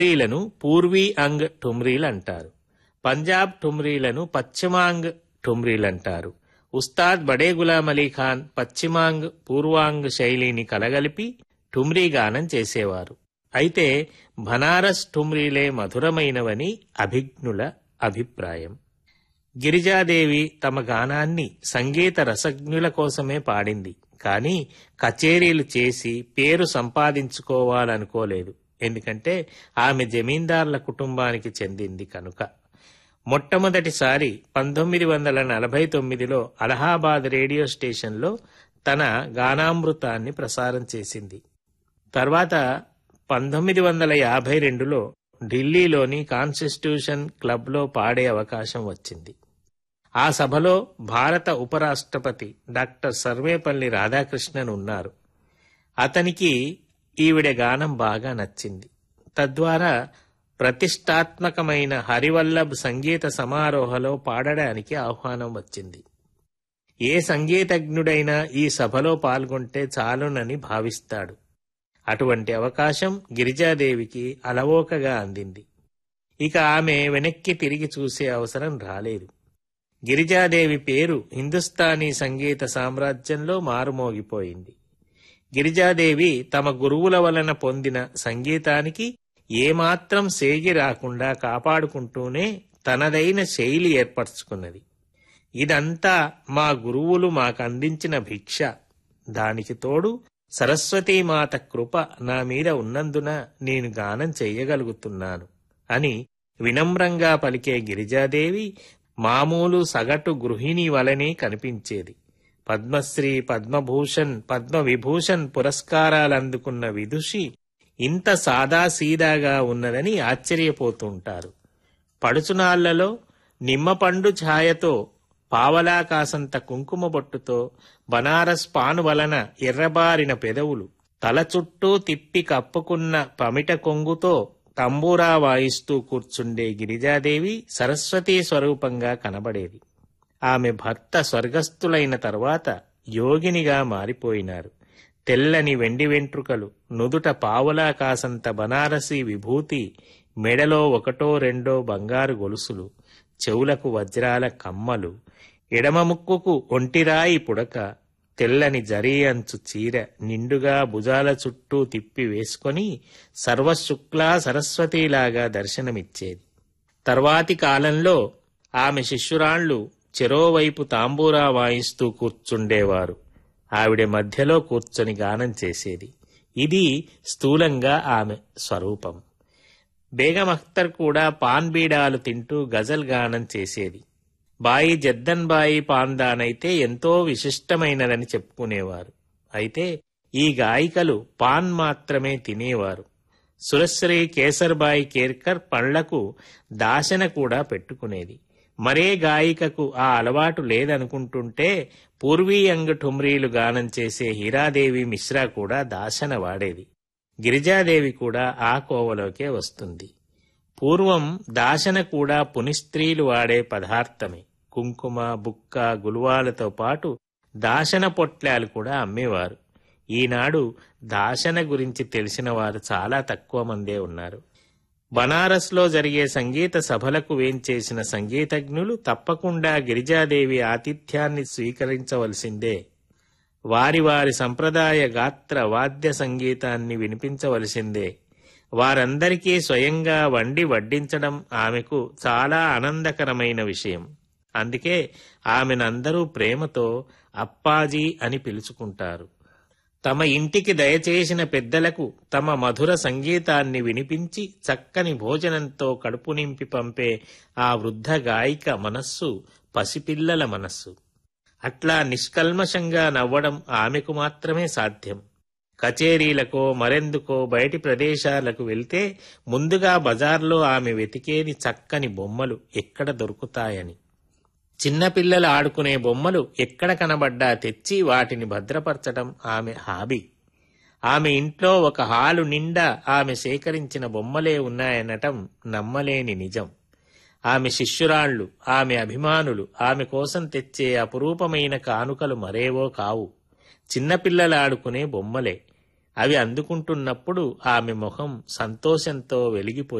ఠుమ్రీలను పూర్వీ అంగ్ ఠుమ్రీలు అంటారు పంజాబ్ ఠుమ్రీలను పశ్చిమాంగ్ ఠుమ్రీలు అంటారు ఉస్తాద్ బడే గులాం అలీ ఖాన్ పశ్చిమాంగ్ పూర్వాంగ్ శైలిని కలగలిపి ఠుమ్రీ గానం చేసేవారు అయితే బనారస్ ఠుమ్రీలే మధురమైనవని అభిజ్ఞుల అభిప్రాయం గిరిజాదేవి తమ గానాన్ని సంగీత రసజ్ఞుల కోసమే పాడింది కానీ కచేరీలు చేసి పేరు సంపాదించుకోవాలనుకోలేదు ఎందుకంటే ఆమె జమీందార్ల కుటుంబానికి చెందింది కనుక మొట్టమొదటిసారి పంతొమ్మిది వందల నలభై తొమ్మిదిలో అలహాబాద్ రేడియో స్టేషన్లో తన గానామృతాన్ని ప్రసారం చేసింది తర్వాత పంతొమ్మిది వందల యాభై రెండులో ఢిల్లీలోని కాన్స్టిట్యూషన్ క్లబ్లో పాడే అవకాశం వచ్చింది ఆ సభలో భారత ఉపరాష్ట్రపతి డాక్టర్ సర్వేపల్లి రాధాకృష్ణన్ ఉన్నారు అతనికి ఈవిడ గానం బాగా నచ్చింది తద్వారా ప్రతిష్టాత్మకమైన హరివల్లభ్ సంగీత సమారోహలో పాడడానికి ఆహ్వానం వచ్చింది ఏ సంగీతజ్ఞుడైనా ఈ సభలో పాల్గొంటే చాలునని భావిస్తాడు అటువంటి అవకాశం గిరిజాదేవికి అలవోకగా అందింది ఇక ఆమె వెనక్కి తిరిగి చూసే అవసరం రాలేదు గిరిజాదేవి పేరు హిందుస్థానీ సంగీత సామ్రాజ్యంలో మారుమోగిపోయింది గిరిజాదేవి తమ గురువుల వలన పొందిన సంగీతానికి ఏమాత్రం సేగి రాకుండా కాపాడుకుంటూనే తనదైన శైలి ఏర్పరచుకున్నది ఇదంతా మా గురువులు మాకందించిన భిక్ష దానికి తోడు సరస్వతీమాత కృప నా మీద ఉన్నందున నేను గానం చెయ్యగలుగుతున్నాను అని వినమ్రంగా పలికే గిరిజాదేవి మామూలు సగటు గృహిణి వలనే కనిపించేది పద్మశ్రీ పద్మభూషణ్ పద్మవిభూషణ్ పురస్కారాలందుకున్న విదుషి ఇంత సాదాసీదాగా ఉన్నదని ఆశ్చర్యపోతుంటారు పడుచునాళ్లలో నిమ్మపండు ఛాయతో పావలాకాసంత కుంకుమ బొట్టుతో బనారస్ పాను వలన ఎర్రబారిన పెదవులు తల చుట్టూ తిప్పి కప్పుకున్న పమిట కొంగుతో తంబూరా వాయిస్తూ కూర్చుండే గిరిజాదేవి సరస్వతీ స్వరూపంగా కనబడేది ఆమె భర్త స్వర్గస్థులైన తర్వాత యోగినిగా మారిపోయినారు తెల్లని వెండి వెంట్రుకలు నుదుట పావులాకాసంత బనారసీ విభూతి మెడలో ఒకటో రెండో బంగారు గొలుసులు చెవులకు వజ్రాల కమ్మలు ఎడమ ముక్కుకు ఒంటిరాయి పుడక తెల్లని జరీ అంచు చీర నిండుగా భుజాల చుట్టూ తిప్పి వేసుకొని సర్వశుక్లా సరస్వతిలాగా దర్శనమిచ్చేది తర్వాతి కాలంలో ఆమె శిష్యురాళ్లు చెరోవైపు తాంబూరా వాయిస్తూ కూర్చుండేవారు ఆవిడ మధ్యలో కూర్చొని గానం చేసేది ఇది స్థూలంగా ఆమె స్వరూపం బేగం అఖ్తర్ కూడా పాన్ బీడాలు తింటూ గజల్ గానం చేసేది బాయి జద్దన్ బాయి పాందానైతే ఎంతో విశిష్టమైనదని చెప్పుకునేవారు అయితే ఈ గాయికలు పాన్ మాత్రమే తినేవారు సురశ్రీ కేసర్బాయి కేర్కర్ పళ్లకు దాశన కూడా పెట్టుకునేది మరే గాయికకు ఆ అలవాటు లేదనుకుంటుంటే పూర్వీయంగ్ ఠుమ్రీలు గానం చేసే హీరాదేవి మిశ్రా కూడా దాశన వాడేది గిరిజాదేవి కూడా ఆ కోవలోకే వస్తుంది పూర్వం దాశన కూడా పునిస్త్రీలు వాడే పదార్థమే కుంకుమ బుక్క గులువాలతో పాటు దాశన పొట్లాలు కూడా అమ్మేవారు ఈనాడు దాశన గురించి తెలిసిన వారు చాలా తక్కువ మందే ఉన్నారు బనారస్లో జరిగే సంగీత సభలకు వేంచేసిన సంగీతజ్ఞులు తప్పకుండా గిరిజాదేవి ఆతిథ్యాన్ని స్వీకరించవలసిందే వారి వారి సంప్రదాయ గాత్ర వాద్య సంగీతాన్ని వినిపించవలసిందే వారందరికీ స్వయంగా వండి వడ్డించడం ఆమెకు చాలా ఆనందకరమైన విషయం అందుకే ఆమెనందరూ ప్రేమతో అప్పాజీ అని పిలుచుకుంటారు తమ ఇంటికి దయచేసిన పెద్దలకు తమ మధుర సంగీతాన్ని వినిపించి చక్కని భోజనంతో కడుపు నింపి పంపే ఆ వృద్ధ గాయిక మనస్సు పసిపిల్లల మనస్సు అట్లా నిష్కల్మషంగా నవ్వడం ఆమెకు మాత్రమే సాధ్యం కచేరీలకో మరెందుకో బయటి ప్రదేశాలకు వెళ్తే ముందుగా బజార్లో ఆమె వెతికేది చక్కని బొమ్మలు ఎక్కడ దొరుకుతాయని చిన్నపిల్లలు ఆడుకునే బొమ్మలు ఎక్కడ కనబడ్డా తెచ్చి వాటిని భద్రపరచడం ఆమె హాబీ ఆమె ఇంట్లో ఒక హాలు నిండా ఆమె సేకరించిన బొమ్మలే ఉన్నాయనటం నమ్మలేని నిజం ఆమె శిష్యురాళ్లు ఆమె అభిమానులు ఆమె కోసం తెచ్చే అపురూపమైన కానుకలు మరేవో కావు చిన్నపిల్లలాడుకునే బొమ్మలే అవి అందుకుంటున్నప్పుడు ఆమె ముఖం సంతోషంతో వెలిగిపోయింది